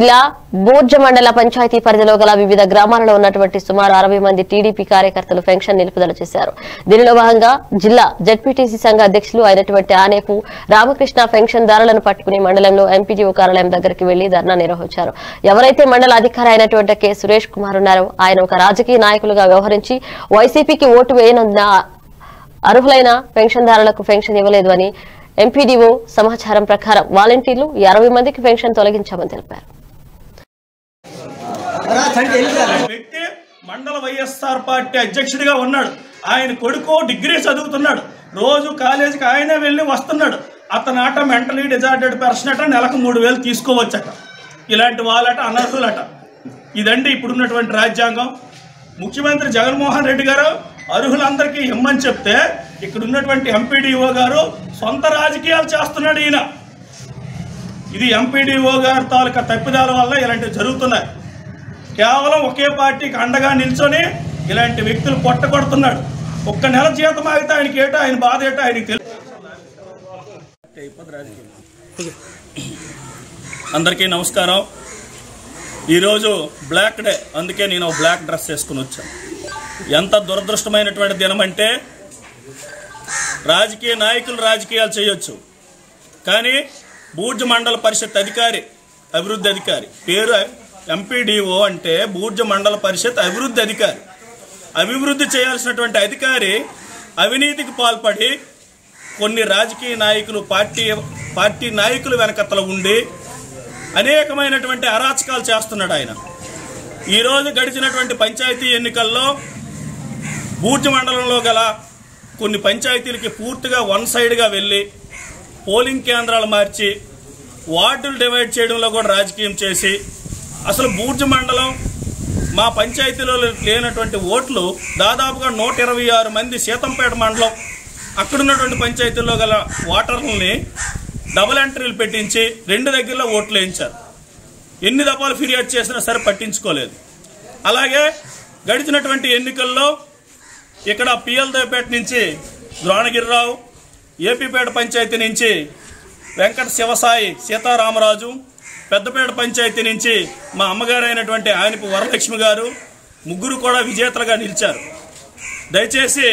జిల్లా బూర్జ మండల పంచాయతీ పరిధిలో గల వివిధ గ్రామాలలో ఉన్నటువంటి సుమారు అరవై మంది టీడీపీ కార్యకర్తలు పెన్షన్ నిలుపుదల చేశారు దీనిలో భాగంగా జిల్లా జడ్పీటీసీ సంఘ అధ్యక్షులు అయినటువంటి ఆనేపు రామకృష్ణ పెన్షన్ దారులను పట్టుకుని మండలంలో ఎంపీడీఓ కార్యాలయం దగ్గరికి వెళ్లి ధర్నా నిర్వహించారు ఎవరైతే మండల అధికారి అయినటువంటి కె సురేష్ కుమార్ ఉన్నారో ఆయన ఒక రాజకీయ నాయకులుగా వ్యవహరించి వైసీపీకి ఓటు వేయనందున అర్హులైన పెన్షన్దారులకు పెన్షన్ ఇవ్వలేదు అని ఎంపీడీఓ సమాచారం ప్రకారం వాలంటీర్లు ఈ అరవై మందికి పెన్షన్ తొలగించామని తెలిపారు వ్యక్తి మండల వైఎస్ఆర్ పార్టీ అధ్యక్షుడిగా ఉన్నాడు ఆయన కొడుకు డిగ్రీ చదువుతున్నాడు రోజు కాలేజీకి ఆయనే వెళ్ళి వస్తున్నాడు అతను ఆట మెంటలీ డిజార్డెడ్ పర్సన్ అట నెలకు మూడు వేలు తీసుకోవచ్చట ఇలాంటి వాళ్ళట అనర్హులట ఇదండి ఇప్పుడున్నటువంటి రాజ్యాంగం ముఖ్యమంత్రి జగన్మోహన్ రెడ్డి గారు అర్హులందరికీ ఇమ్మని చెప్తే ఇక్కడ ఉన్నటువంటి ఎంపీడీఓ గారు సొంత రాజకీయాలు చేస్తున్నాడు ఈయన ఇది ఎంపీడీఓ గారి తాలూకా తప్పిదాల వల్ల ఇలాంటివి జరుగుతున్నాయి కేవలం ఒకే పార్టీకి అండగా నిల్చొని ఇలాంటి వ్యక్తులు కొట్టగొడుతున్నాడు ఒక్క నెల జీతం ఆగితే ఆయనకి ఏటో ఆయన బాధ ఏటో ఆయనకి తెలుసు అందరికీ నమస్కారం ఈరోజు బ్లాక్ డే అందుకే నేను ఒక బ్లాక్ డ్రెస్ వేసుకుని వచ్చాను ఎంత దురదృష్టమైనటువంటి దినం అంటే రాజకీయ నాయకులు రాజకీయాలు చేయొచ్చు కానీ బూర్జ మండల పరిషత్ అధికారి అభివృద్ధి అధికారి పేరు ఎంపీడీఓ అంటే బూర్జ మండల పరిషత్ అభివృద్ధి అధికారి అభివృద్ధి చేయాల్సినటువంటి అధికారి అవినీతికి పాల్పడి కొన్ని రాజకీయ నాయకులు పార్టీ పార్టీ నాయకులు వెనకత్తలు ఉండి అనేకమైనటువంటి అరాచకాలు చేస్తున్నాడు ఆయన ఈరోజు గడిచినటువంటి పంచాయతీ ఎన్నికల్లో బూర్జ మండలంలో గల కొన్ని పంచాయతీలకి పూర్తిగా వన్ సైడ్గా వెళ్ళి పోలింగ్ కేంద్రాలు మార్చి వార్డులు డివైడ్ చేయడంలో కూడా రాజకీయం చేసి అసలు బూర్జ మండలం మా పంచాయతీలో లేనటువంటి ఓట్లు దాదాపుగా నూట ఇరవై ఆరు మంది సీతంపేట మండలం అక్కడున్నటువంటి పంచాయతీల్లో గల ఓటర్లని డబుల్ ఎంట్రీలు పెట్టించి రెండు దగ్గరలో ఓట్లు వేయించారు ఎన్ని దఫాలు ఫిర్యాదు చేసినా సరే పట్టించుకోలేదు అలాగే గడిచినటువంటి ఎన్నికల్లో ఇక్కడ పిఎల్దేపేట నుంచి ద్రోణగిరిరావు ఏపీపేట పంచాయతీ నుంచి వెంకట శివసాయి సీతారామరాజు పెద్దపేట పంచాయతీ నుంచి మా అమ్మగారు అయినటువంటి ఆయనపు వరలక్ష్మి గారు ముగ్గురు కూడా విజేతలుగా నిలిచారు దయచేసి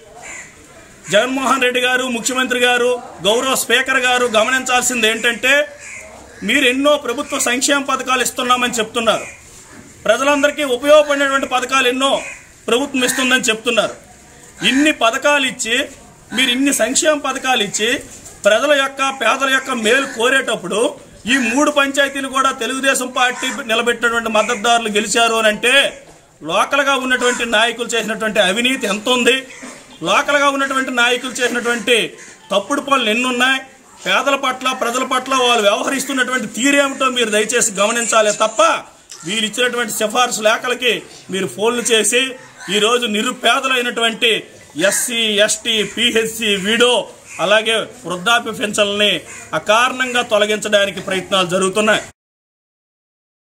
జగన్మోహన్ రెడ్డి గారు ముఖ్యమంత్రి గారు గౌరవ స్పీకర్ గారు గమనించాల్సింది ఏంటంటే మీరు ఎన్నో ప్రభుత్వ సంక్షేమ పథకాలు ఇస్తున్నామని చెప్తున్నారు ప్రజలందరికీ ఉపయోగపడినటువంటి పథకాలు ఎన్నో ప్రభుత్వం ఇస్తుందని చెప్తున్నారు ఇన్ని పథకాలు ఇచ్చి మీరు ఇన్ని సంక్షేమ పథకాలు ఇచ్చి ప్రజల యొక్క పేదల యొక్క మేలు కోరేటప్పుడు ఈ మూడు పంచాయతీలు కూడా తెలుగుదేశం పార్టీ నిలబెట్టినటువంటి మద్దతుదారులు గెలిచారు అని అంటే లోకల్గా ఉన్నటువంటి నాయకులు చేసినటువంటి అవినీతి ఎంత ఉంది లోకల్గా ఉన్నటువంటి నాయకులు చేసినటువంటి తప్పుడు పనులు ఎన్నున్నాయి పేదల పట్ల ప్రజల పట్ల వాళ్ళు వ్యవహరిస్తున్నటువంటి తీరేమిటో మీరు దయచేసి గమనించాలి తప్ప వీరు ఇచ్చినటువంటి సిఫార్సు లేఖలకి మీరు ఫోన్లు చేసి ఈరోజు నిరుపేదలైనటువంటి ఎస్సీ ఎస్టీ పిహెచ్సి వీడో అలాగే వృద్ధాప్య పెన్షన్లని అకారణంగా తొలగించడానికి ప్రయత్నాలు జరుగుతున్నాయి